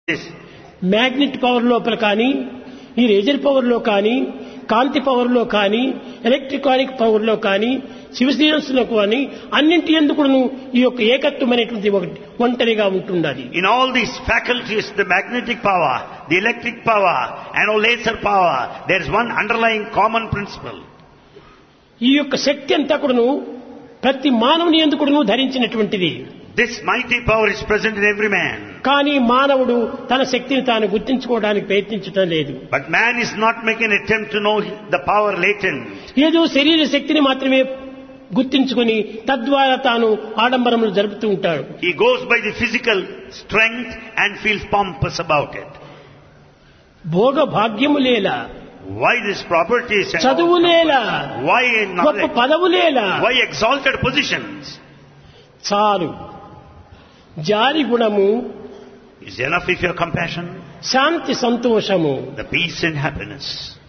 This. Magnet power లోపల కానీ ఈ రేజర్ పవర్ లో కానీ కాంతి పవర్ లో కానీ ఎలక్ట్రికానిక్ పవర్ లో కానీ శివశీరస్ లో కానీ అన్నింటి ఎందుకును ఈ యొక్క ఏకత్వం అనేటువంటి ఒకటి ఒంటరిగా ఉంటుండాలి In all these faculties, the magnetic power, the electric power, and all laser power, there is one underlying common principle. ఈ యొక్క శక్తి అంతా కూడాను ప్రతి మానవుని ఎందుకును ధరించినటువంటిది This mighty power is present in every man. కానీ మానవుడు తన శక్తిని తాను గుర్తించుకోవడానికి ప్రయత్నించటం లేదు But man is not making an attempt to know the power latent. ఏదో శరీర శక్తిని మాత్రమే గుర్తించుకొని తద్వారా తాను ఆడంబరములు జరుపుతూ ఉంటాడు He goes by the physical strength and feels pompous about it. భోగ భాగ్యము లేలా Why this properties? and చదువు all లేలా comfort? Why గొప్ప knowledge? పదవు లేలా Why exalted positions? చాలు జారి గుణము Is enough if you have compassion, శాంతి సంతోషము the peace and happiness.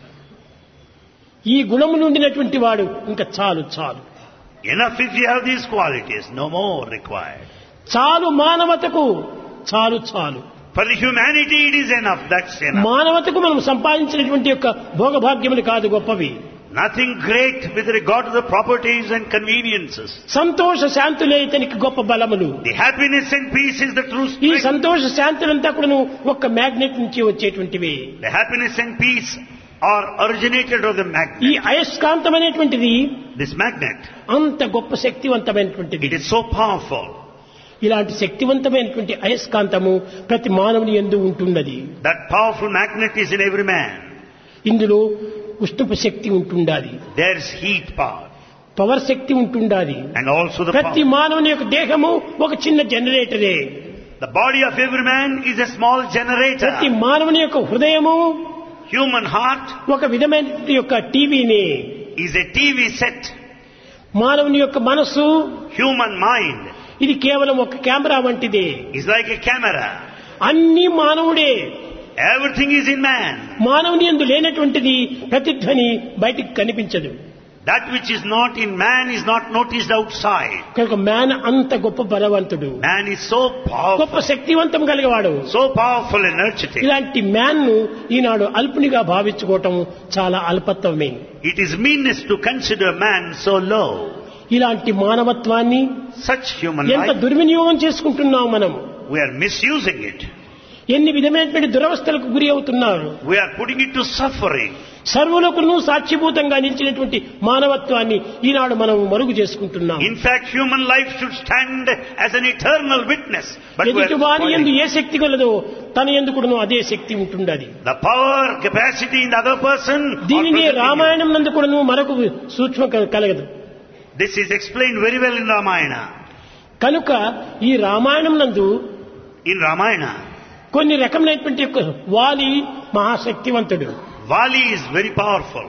ఈ గుణము నుండినటువంటి వాడు ఇంకా చాలు చాలు Enough if you have these qualities, no more required. చాలు మానవతకు చాలు చాలు For the humanity it is enough, that's enough. మానవతకు మనం సంపాదించినటువంటి యొక్క భోగభాగ్యములు కాదు గొప్పవి Nothing great with regard to the properties and conveniences. సంతోష శాంతులే ఇతనికి గొప్ప బలములు The happiness and peace is the true ఈ strength. సంతోష శాంతులంతా కూడాను ఒక్క మ్యాగ్నెట్ నుంచి వచ్చేటువంటివి The happiness and peace are originated of the ఈ magnet. అయస్కాంతం అనేటువంటిది This magnet, అంత గొప్ప శక్తివంతమైనటువంటిది it is so powerful. ఇలాంటి శక్తివంతమైనటువంటి అయస్కాంతము ప్రతి మానవుని ఎందు ఉంటున్నది That powerful magnet is in every man. ఇందులో ఉష్ణపు శక్తి ఉంటుండాలి There is heat power power శక్తి ఉంటుండాలి and also the ప్రతి power. మానవుని యొక్క దేహము ఒక చిన్న జనరేటరే The body of every man is a small ప్రతి generator. మానవుని యొక్క హృదయము Human heart ఒక విధమైన యొక్క టీవీని is a TV set. మానవుని యొక్క మనస్సు Human mind ఇది కేవలం ఒక కెమెరా వంటిదే is like a camera. అన్ని మానవుడే Everything is in man. మానవుని ఎందు లేనటువంటిది ప్రతిధ్వని బయటికి కనిపించదు That which is not in man is not noticed outside. కనుక మ్యాన్ అంత గొప్ప బలవంతుడు Man is so గొప్ప powerful, శక్తివంతం కలిగేవాడు so powerful and energetic. ఇలాంటి మ్యాన్ ను ఈనాడు అల్పునిగా భావించుకోవటం చాలా అల్పత్వమే It is meanness to consider man so low. ఇలాంటి మానవత్వాన్ని Such human ఎంత life, దుర్వినియోగం చేసుకుంటున్నాం మనం we are misusing it. ఎన్ని విధమైనటువంటి దురవస్థలకు గురి అవుతున్నారు We are putting it to suffering. సర్వులకును సాక్షిభూతంగా నిలిచినటువంటి మానవత్వాన్ని ఈనాడు మనం మరుగు చేసుకుంటున్నాం In fact, human life should stand as an eternal witness. But we ఎదుటి వారి are ఎందు spoiling. ఏ శక్తి కలదో తన ఎందుకును అదే శక్తి ఉంటుండది the power, capacity in the other person. are దీనినే present in you. రామాయణం నందు కూడాను మరొక సూక్ష్మ క- కలగదు This is explained very well in Ramayana. కనుక ఈ రామాయణం నందు In Ramayana, కొన్ని రకములైనటువంటి యొక్క వాలి మహాశక్తివంతుడు Vali is very powerful.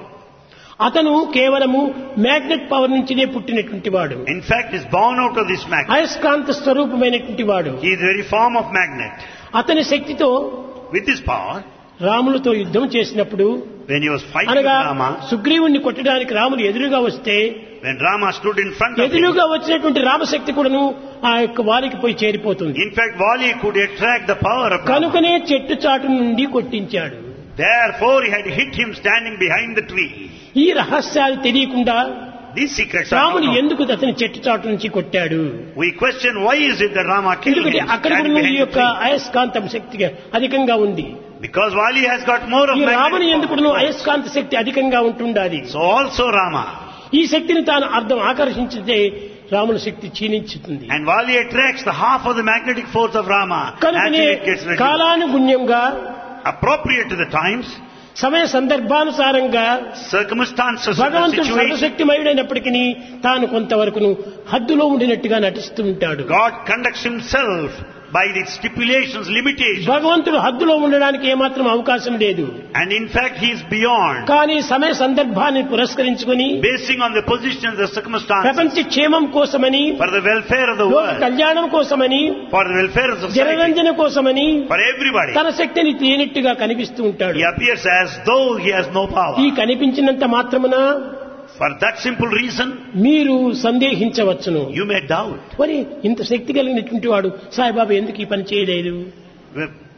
అతను కేవలము మ్యాగ్నెట్ పవర్ నుంచినే పుట్టినటువంటి వాడు In fact, is born out of this magnet. అయస్కాంత స్వరూపమైనటువంటి వాడు He is the very form of magnet. అతని శక్తితో With this power, రాములతో యుద్ధం చేసినప్పుడు when he was fighting with అనగా Rama, సుగ్రీవుణ్ణి కొట్టడానికి రాములు ఎదురుగా వస్తే when Rama stood in front of him, ఎదురుగా వచ్చినటువంటి రామశక్తి కూడాను ఆ యొక్క వారికి పోయి చేరిపోతుంది in fact, Vali could attract the power of Rama. కనుకనే చెట్టు చాటు నుండి కొట్టించాడు Therefore, he had hit him standing behind the tree. ఈ రహస్యాలు తెలియకుండా These secrets are రాముడు not known. ఎందుకు అతని చెట్టు చాటు నుంచి కొట్టాడు We question why is it that Rama killed ఎందుకంటే him అక్కడ standing కూడా ఈ behind the యొక్క tree? అయస్కాంతం శక్తిగా అధికంగా ఉంది Because Vali has got more of ఈ రాముని magnetic ఎందుకు power. అయస్కాంత శక్తి అధికంగా ఉంటుండాలి So also Rama. ఈ శక్తిని తాను అర్థం ఆకర్షించితే రాముని శక్తి క్షీణించుతుంది And Vali attracts the half of the magnetic force of Rama. కనుకనే Actually, it gets reduced. కాలానుగుణ్యంగా Appropriate to the times, సమయ సందర్భానుసారంగా circumstances of the భగవంతుడు situation, సర్వశక్తిమయుడైనప్పటికీ తాను కొంతవరకు హద్దులో ఉండినట్టుగా నటిస్తూ ఉంటాడు God conducts himself by the stipulations, limitations. భగవంతుడు హద్దులో ఉండడానికి ఏమాత్రం అవకాశం లేదు And in fact, he is beyond. కానీ సమయ సందర్భాన్ని పురస్కరించుకుని Basing on the positions, the circumstances, ప్రపంచ క్షేమం కోసమని for the welfare of the లోక world, కళ్యాణం కోసమని for the welfare of society, జనరంజన కోసమని for everybody. తన శక్తిని తేనెట్టుగా కనిపిస్తూ ఉంటాడు He appears as though he has no power. ఈ కనిపించినంత మాత్రమున For that simple reason, మీరు సందేహించవచ్చును you may doubt. మరి ఇంత శక్తి కలిగినటువంటి వాడు సాయిబాబా ఎందుకు ఈ పని చేయలేదు